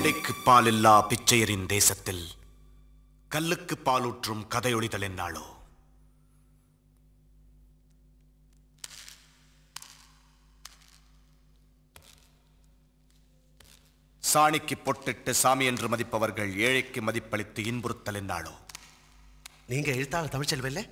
பேண்டைக்கு பாலில்லா பிச்சையரின் தேசத்தில் கல்லுக்கு பாலூற்றும் கதையொழிதல் என்னாளோ சாணிக்கு பொட்டிட்டு சாமி என்று மதிப்பவர்கள் ஏழைக்கு மதிப்பளித்து இன்புறுத்தல் என்னாளோ நீங்க எழுத்தாளர் தமிழ்ச்செல்வ இல்ல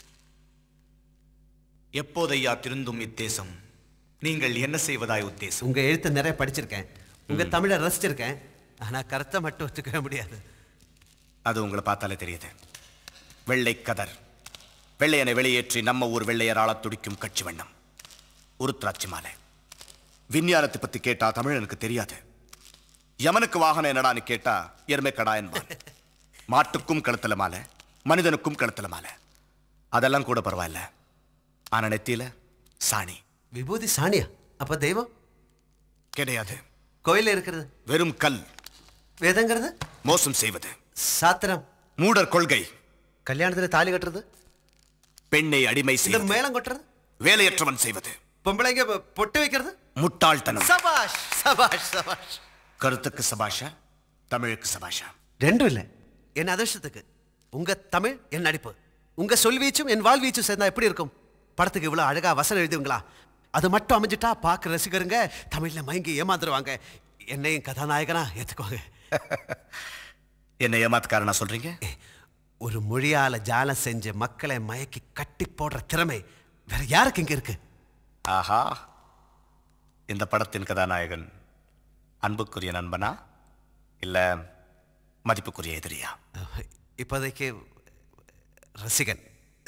எப்போதையா திருந்தும் இத்தேசம் நீங்கள் என்ன செய்வதாய் உத்தேசம் உங்க எழுத்து நிறைய படிச்சிருக்கேன் உங்க தமிழை ரசிச்சிருக்கேன் ஆனா கருத்தை மட்டும் ஒத்துக்கவே முடியாது அது உங்களை பார்த்தாலே தெரியுது வெள்ளை கதர் வெள்ளையனை வெளியேற்றி நம்ம ஊர் வெள்ளையராள துடிக்கும் கட்சி வண்ணம் உருத்ராட்சி மாலை விஞ்ஞானத்தை பத்தி கேட்டா தமிழனுக்கு தெரியாது யமனுக்கு வாகனம் என்னடான்னு கேட்டா எருமை கடா என்பான் மாட்டுக்கும் கழுத்துல மாலை மனிதனுக்கும் கழுத்துல மாலை அதெல்லாம் கூட பரவாயில்ல ஆனா நெத்தியில சாணி விபூதி சாணியா அப்ப தெய்வம் கிடையாது கோயில்ல இருக்கிறது வெறும் கல் வேதங்கிறது மோசம் செய்வது சாத்திரம் மூடர் கொள்கை கல்யாணத்துல தாலி கட்டுறது பெண்ணை அடிமை இந்த செய்வது மேளம் கொட்டுறது வேலையற்றவன் செய்வது பொம்பளைங்க பொ- பொட்டு வைக்கிறது முட்டாள்தனம் சபாஷ் சபாஷ் சபாஷ் கருத்துக்கு சபாஷா தமிழுக்கு சபாஷா ரெண்டும் இல்லை என் அதிர்ஷ்டத்துக்கு உங்க தமிழ் என் நடிப்பு உங்க சொல்வீச்சும் என் வாழ்வீச்சும் சேர்ந்தா எப்படி இருக்கும் படத்துக்கு இவ்வளவு அழகா வசனம் எழுதுவீங்களா அது மட்டும் அமைஞ்சிட்டா பார்க்க ரசிகருங்க தமிழ்ல மயங்கி ஏமாந்துருவாங்க என்னையும் கதாநாயகனா ஏத்துக்குவாங்க என்ன ஏமாத்துக்காரனா சொல்றீங்க ஒரு மொழியால ஜாலம் செஞ்சு மக்களை மயக்கி கட்டி போடுற திறமை வேற யாருக்கு இங்க இருக்கு ஆஹா இந்த படத்தின் கதாநாயகன் அன்புக்குரிய நண்பனா இல்ல மதிப்புக்குரிய எதிரியா இப்போதைக்கு ரசிகன்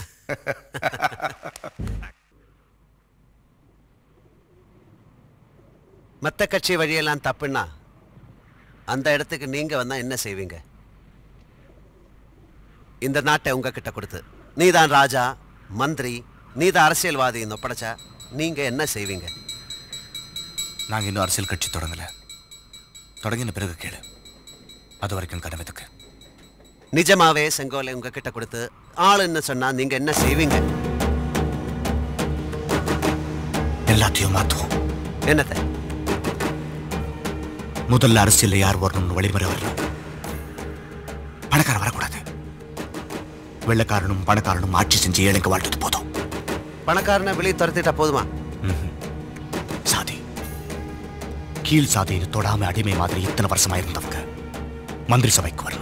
மற்ற கட்சி வழியெல்லாம் தப்புன்னா அந்த இடத்துக்கு நீங்க வந்தா என்ன செய்வீங்க இந்த நாட்டை உங்ககிட்ட கொடுத்து நீதான் ராஜா மந்திரி நீதான் அரசியல்வாதின்னு ஒப்படைச்சா நீங்க என்ன செய்வீங்க நாங்க இன்னும் அரசியல் கட்சி தொடங்கல தொடங்கின பிறகு கேளு அது வரைக்கும் கனவதுக்கு நிஜமாவே செங்கோலை உங்ககிட்ட கொடுத்து ஆளுன்னு சொன்னா நீங்க என்ன செய்வீங்க எல்லாத்தையும் மாத்துவோம் என்னத்தை முதல்ல அரசியல்ல யார் வரணும்னு வழிமுறை வரணும் பணக்காரன் வரக்கூடாது வெள்ளக்காரனும் பணக்காரனும் ஆட்சி செஞ்சு ஏழைங்க வாழ்ந்தது போதும் பணக்காரனை வெளியே துரத்திட்டா போதுமா சாதி கீழ் சாதியை தொடாம அடிமை மாதிரி இத்தனை வருஷமா இருந்தவங்க மந்திரி சபைக்கு வரணும்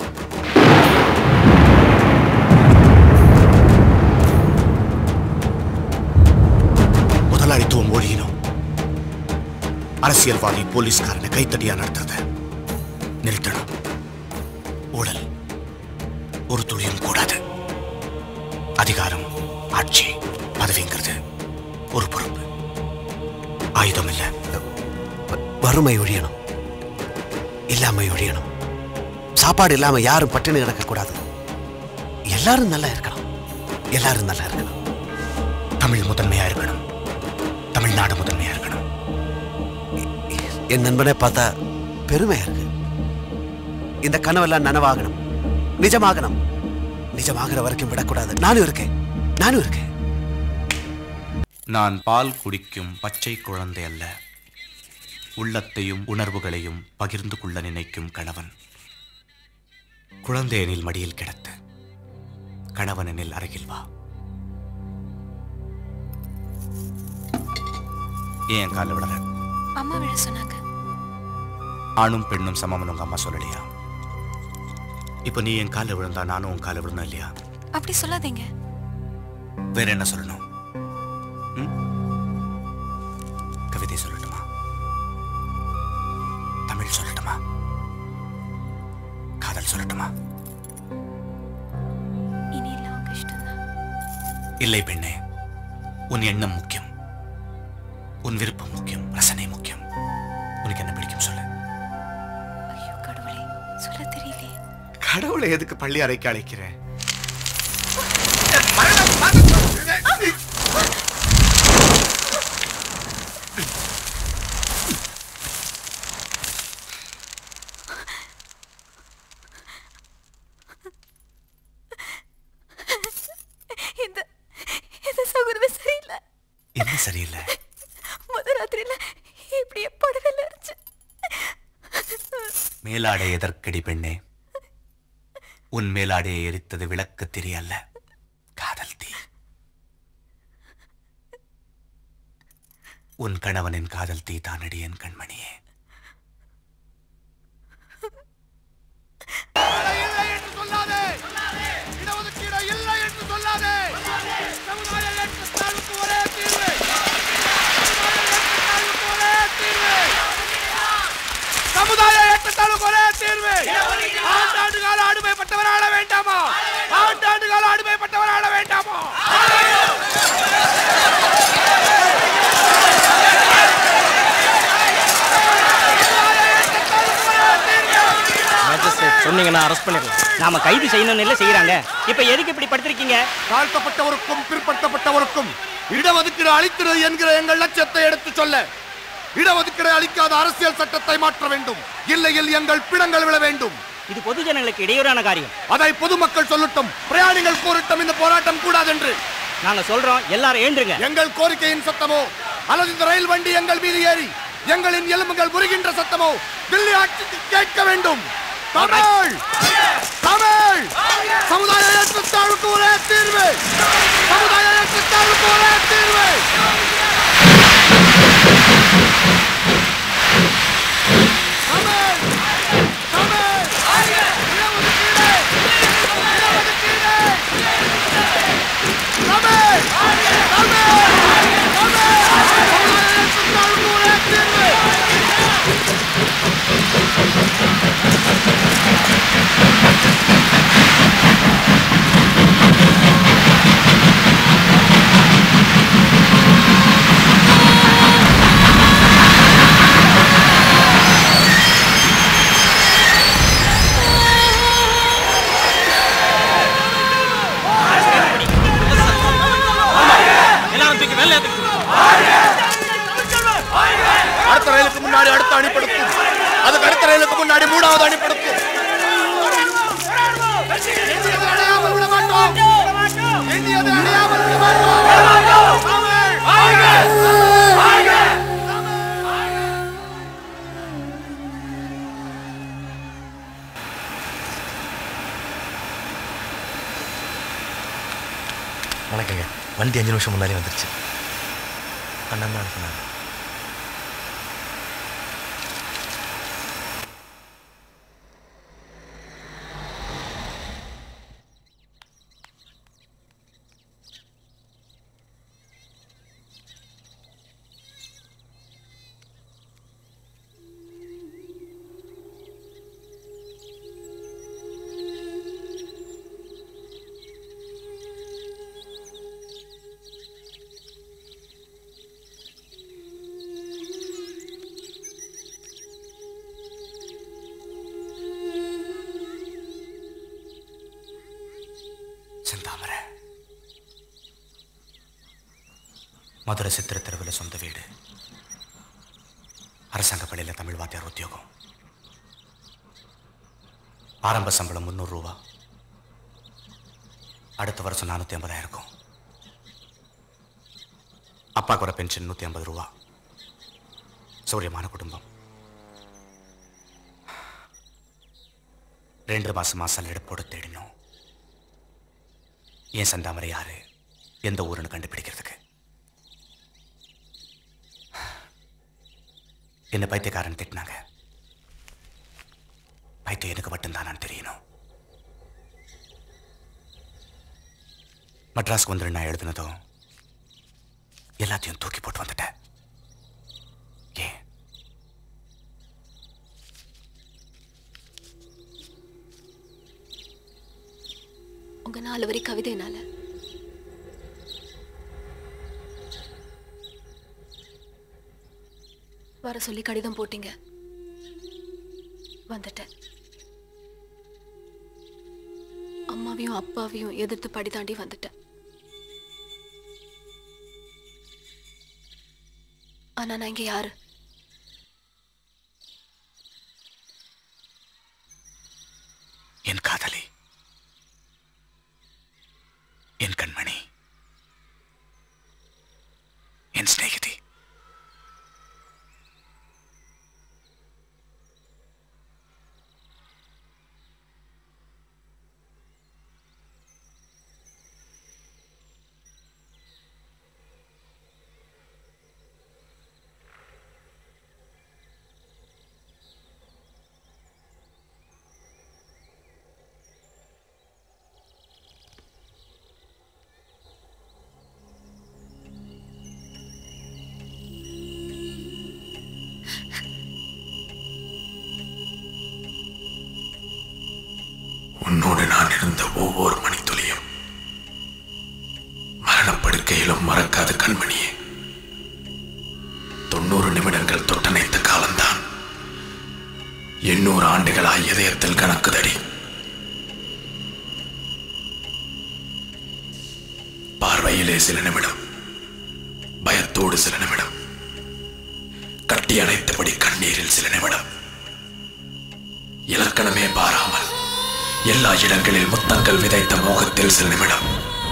முதலாளித்துவம் ஒழியணும் அரசியல்வாதி போலீஸ்காரனை கைத்தடியா நடத்துறத நிறுத்தணும் ஊழல் ஒரு துளியும் கூடாது அதிகாரம் ஆட்சி பதவிங்கிறது ஒரு பொறுப்பு ஆயுதம் இல்ல வறுமை ஒழியணும் இல்லாமை ஒழியணும் சாப்பாடு இல்லாம யாரும் பட்டினி கிடக்கக்கூடாது எல்லாரும் நல்லா இருக்கணும் எல்லாரும் நல்லா இருக்கணும் தமிழ் முதன்மையா இருக்கணும் தமிழ்நாடு முதன்மையா இருக்கணும் என் நண்பனை பார்த்தா பெருமையா இருக்கு இந்த கனவெல்லாம் நனவாகணும் நிஜமாகணும் நிஜமாகிற வரைக்கும் விடக்கூடாது நானும் இருக்கேன் நானும் இருக்கேன் நான் பால் குடிக்கும் பச்சை குழந்தை அல்ல உள்ளத்தையும் உணர்வுகளையும் பகிர்ந்து கொள்ள நினைக்கும் கணவன் குழந்தையனில் மடியில் கிடத்து கணவனெனில் அருகில் வா ஏன் கால விடற அம்மா விட சொன்னாங்க ஆணும் பெண்ணும் சமம்னு உங்க அம்மா சொல்லலையா இப்ப நீ என் கால விழுந்தா நானும் உன் கால விழுந்தா இல்லையா அப்படி சொல்லாதீங்க வேற என்ன சொல்லணும் ம்? கவிதை சொல்லட்டுமா தமிழ் சொல்லட்டுமா காதல் சொல்லட்டுமா இனி எல்லாம் உங்க இஷ்டம்தான் இல்லை பெண்ணே உன் எண்ணம் முக்கியம் உன் விருப்பம் முக்கியம் ரசனை முக்கியம் உனக்கு என்ன பிடிக்கும் சொல்லு ஐயோ கடவுளே சொல்ல தெரியலையே கடவுளை எதுக்கு பள்ளி அறைக்கு அழைக்கிறேன் இந்த இந்த சகுனமே சரியில்லை என்ன சரியில்லை முத ராத்திரியில இப்படியே புடவையில் அரைச்சு மேலாடை எதற்கடி பெண்ணே உன் மேலாடையை எரித்தது விளக்கு திரியல்ல காதல் தீ உன் கணவனின் காதல் தீ தானடி என் கண்மணியே இல்லை என்று சொல்லாதே இடஒதுக்கீடு இல்லை என்று சொல்லாதே சமுதாய ஏற்றத்தாழ்வுக்கு ஒரே தீர்வு சமுதாய ஏற்றத்தாழ்வுக்கு ஒரே தீர்வு ஆண்டாண்டு கால அடிமைப்பட்டவர் ஆள வேண்டாமா ஆண்டாண்டு கால அடிமைப்பட்டவர் ஆள வேண்டாமா மேஜிஸ்ட்ரேட் சொன்னீங்கன்னா அரெஸ்ட் பண்ணிடலாம் நாம கைது செய்யணும்னு இல்லை செய்யறாங்க இப்ப எதுக்கு இப்படி படுத்திருக்கீங்க தாழ்த்தப்பட்டவருக்கும் பிற்படுத்தப்பட்டவருக்கும் இடஒதுக்கீடு அளிக்கிறது என்கிற எங்கள் லட்சியத்தை எடுத்துச் சொல்ல இடஒதுக்கீடு அளிக்காத அரசியல் சட்டத்தை மாற்ற வேண்டும் இல்லையில் எங்கள் பிணங்கள் விழ வேண்டும் இது பொது ஜனங்களுக்கு இடையூறான காரியம் அதை பொதுமக்கள் சொல்லட்டும் பிரயாணிகள் கூறட்டும் இந்த போராட்டம் கூடாதென்று நாங்க சொல்றோம் எல்லாரும் ஏண்டுங்க எங்கள் கோரிக்கையின் சத்தமோ அல்லது இந்த ரயில் வண்டி எங்கள் மீது ஏறி எங்களின் எலும்புகள் முறிகின்ற சத்தமோ தில்லி ஆட்சிக்கு கேட்க வேண்டும் தமிழ் தமிழ் சமுதாய ஏற்றத்தாழ்வுக்கு ஒரே தீர்வு சமுதாய ஏற்றத்தாழ்வுக்கு ஒரே தீர்வு தமிழ் தமிழ் இடஒதுக்கீடு இடஒதுக்கீடு தமிழ் தமிழ் தமிழ் சமுதாய ஏற்றத்தாழ்வுக்கு ஒரே தீர்வு எல்லாரும் தூக்கி வெளில அடுத்த ரயிலுக்கு முன்னாடி அடுத்த அணிப்படுத்தும் அதுக்கு அடுத்த ரயிலுக்கு முன்னாடி மூணாவது அணிப்படுத்தும் இந்தியதை அடையாமல் விட மாட்டோம். இந்தியதை அடையாமல் விட மாட்டோம். தமிழ்! வணக்கங்க வண்டி அஞ்சு நிமிஷம் முன்னாடி வந்துருச்சு அண்ணன் தான் அனுப்புனாங்க செந்தாமரை மதுரை சித்திர தெருவில் சொந்த வீடு அரசாங்க பள்ளியில் தமிழ் வாத்தியார் உத்தியோகம் ஆரம்ப சம்பளம் முந்நூறு ரூபா அடுத்த வருஷம் நானூற்றி ஐம்பதாயிரம் இருக்கும் அப்பாக்கு ஒரு பென்ஷன் நூற்றி ஐம்பது ரூபா சௌரியமான குடும்பம் ரெண்டு மாசமா சல்லெடுப்போட தேடினோம் ஏன் சந்தாமரை யாரு எந்த ஊருன்னு கண்டுபிடிக்கிறதுக்கு என்ன பைத்தியக்காரன் திட்டினாங்க பைத்தியம் எனக்கு மட்டும்தான் தெரியணும் மட்ராஸ்க்கு வந்து நான் எழுதினதும் எல்லாத்தையும் தூக்கி போட்டு வந்துட்டேன் ஏன் உங்க நாலு வரி கவிதைனால வர சொல்லி கடிதம் போட்டீங்க வந்துட்டேன் அம்மாவையும் அப்பாவையும் எதிர்த்து படி தாண்டி வந்துட்டேன் ஆனா நான் இங்க யாரு என் காதலி என் கண்மணி என் சிநேகிதி உன்னோடு நான் இருந்த ஒவ்வொரு மணித்துளியும் மரணப்படுக்கையிலும் மறக்காத கண்மணியே தொண்ணூறு நிமிடங்கள் தொட்டணைத்த காலம்தான் எண்ணூறு ஆண்டுகளாய் இதயத்தில் கணக்குதடி பார்வையிலே சில நிமிடம் பயத்தோடு சில நிமிடம் கட்டி அணைத்தபடி கண்ணீரில் சில நிமிடம் இலக்கணமே பாராமல் எல்லா இடங்களில் முத்தங்கள் விதைத்த மோகத்தில் சில நிமிடம்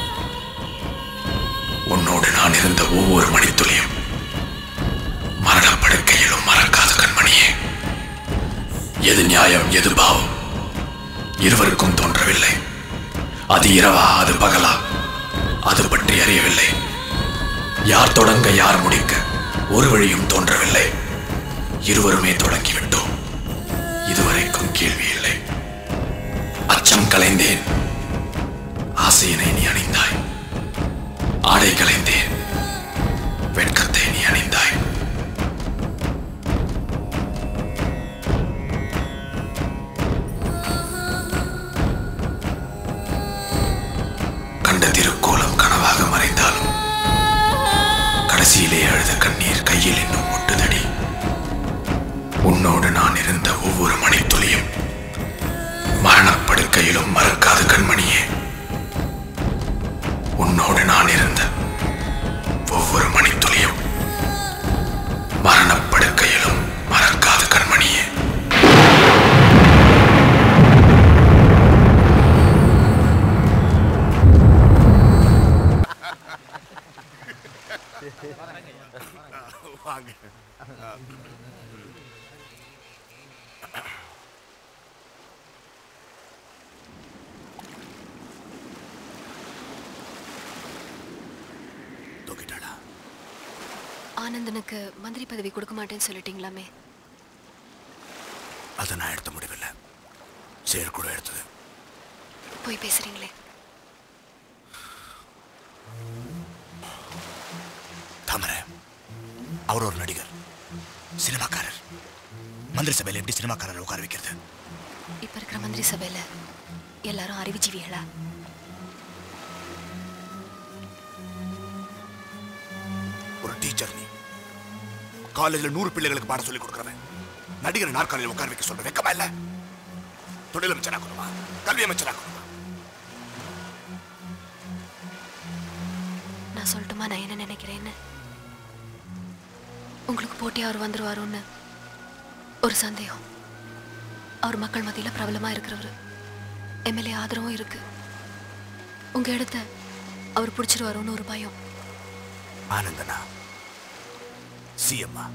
உன்னோடு நான் இருந்த ஒவ்வொரு மணித்துளியும் மரணப்படுக்கையிலும் மறக்காத கண்மணியே எது நியாயம் எது பாவம் இருவருக்கும் தோன்றவில்லை அது இரவா அது பகலா அது பற்றி அறியவில்லை யார் தொடங்க யார் முடிக்க ஒரு வழியும் தோன்றவில்லை இருவருமே தொடங்கிவிட்டோம் இதுவரைக்கும் கேள்வி இல்லை அச்சம் கலைந்தேன் ஆசையினை நீ அணிந்தாய் ஆடை கலைந்தேன் வெட்கத்தை நீ அணிந்தாய் கண்ட திருக்கோலம் கனவாக மறைந்தாலும் கடைசியிலே அழுத கண்ணீர் கையில் இன்னும் ஒட்டுதடி உன்னோடு நான் இருந்த ஒவ்வொரு மணித்துளியும் மரணப்படுக்கையிலும் மறக்காத கண்மணியே உன்னோடு நான் இருந்த ஒவ்வொரு மணித்துளியும் மரணப்படுக்கையிலும் மறக்காத கண்மணியே வாங்க தூக்கிட்டாளா ஆனந்தனுக்கு மந்திரி பதவி கொடுக்க மாட்டேன்னு சொல்லிட்டீங்களாமே அதை நான் எடுத்த முடிவில்லை செயற்குழு எடுத்தது போய் பேசுறீங்களே தாமரை அவர் ஒரு நடிகர் சினிமாக்காரர் மந்திரி சபையில் எப்படி சினிமாக்காரர் உட்கார வைக்கிறது இப்ப இருக்கிற மந்திரி சபையில எல்லாரும் அறிவுஜீவிகளா ஒரு டீச்சர் நீ காலேஜில் நூறு பிள்ளைகளுக்கு பாடம் சொல்லி கொடுக்குறவன் நடிகர் நாற்காலியில் உட்கார வைக்க சொல்ற வெக்கமா இல்ல தொழில் அமைச்சராக்கணுமா கல்வி அமைச்சராக்கணுமா நான் சொல்லட்டுமா நான் என்ன நினைக்கிறேன்னு உங்களுக்கு போட்டி அவர் வந்துருவாரோன்னு ஒரு சந்தேகம் அவர் மக்கள் மத்தியில பிரபலமா இருக்கிறவர் எம்எல்ஏ ஆதரவும் இருக்கு உங்க இடத்த அவர் பிடிச்சிருவாரோன்னு ஒரு பயம் ஆனந்தனா சிஎம்மா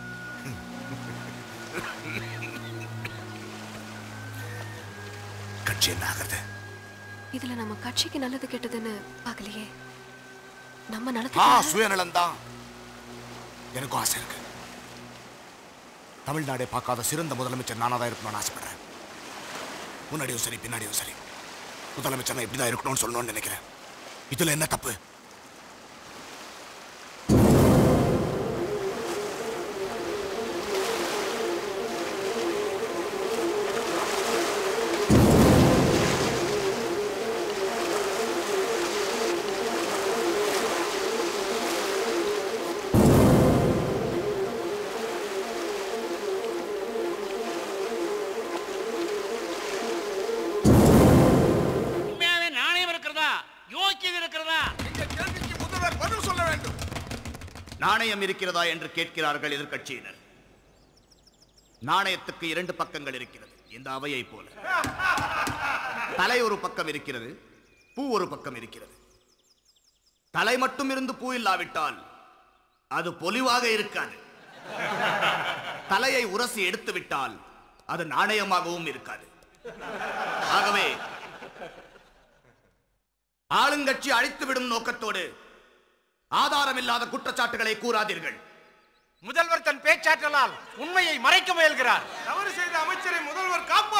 கட்சி என்ன ஆகுறது இதுல நம்ம கட்சிக்கு நல்லது கெட்டதுன்னு பார்க்கலையே நம்ம ஆ நலத்துக்கு சுயநலம் தான் எனக்கும் ஆசை இருக்கு தமிழ்நாடே பார்க்காத சிறந்த முதலமைச்சர் நானா தான் இருக்கணும்னு ஆசைப்படுறேன் முன்னாடியும் சரி பின்னாடியும் சரி முதலமைச்சர் நான் இப்படிதான் இருக்கணும்னு சொல்லணும்னு நினைக்கிறேன் இதுல என்ன தப்பு உண்மையாவே நாணயம் இருக்கிறதா யோக்கியம் இருக்கிறதா முதல்வர் பதில் சொல்ல வேண்டும் நாணயம் இருக்கிறதா என்று கேட்கிறார்கள் எதிர்க்கட்சியினர் நாணயத்துக்கு இரண்டு பக்கங்கள் இருக்கிறது இந்த அவையை போல தலை ஒரு பக்கம் இருக்கிறது பூ ஒரு பக்கம் இருக்கிறது தலை மட்டும் இருந்து பூ இல்லாவிட்டால் அது பொலிவாக இருக்காது தலையை உரசி எடுத்து விட்டால் அது நாணயமாகவும் இருக்காது ஆகவே ஆளுங்கட்சி அழித்துவிடும் நோக்கத்தோடு ஆதாரமில்லாத குற்றச்சாட்டுகளை கூறாதீர்கள் முதல்வர் தன் பேச்சாற்றலால் உண்மையை மறைக்க முயல்கிறார் தவறு செய்த அமைச்சரை முதல்வர் காப்பாற்ற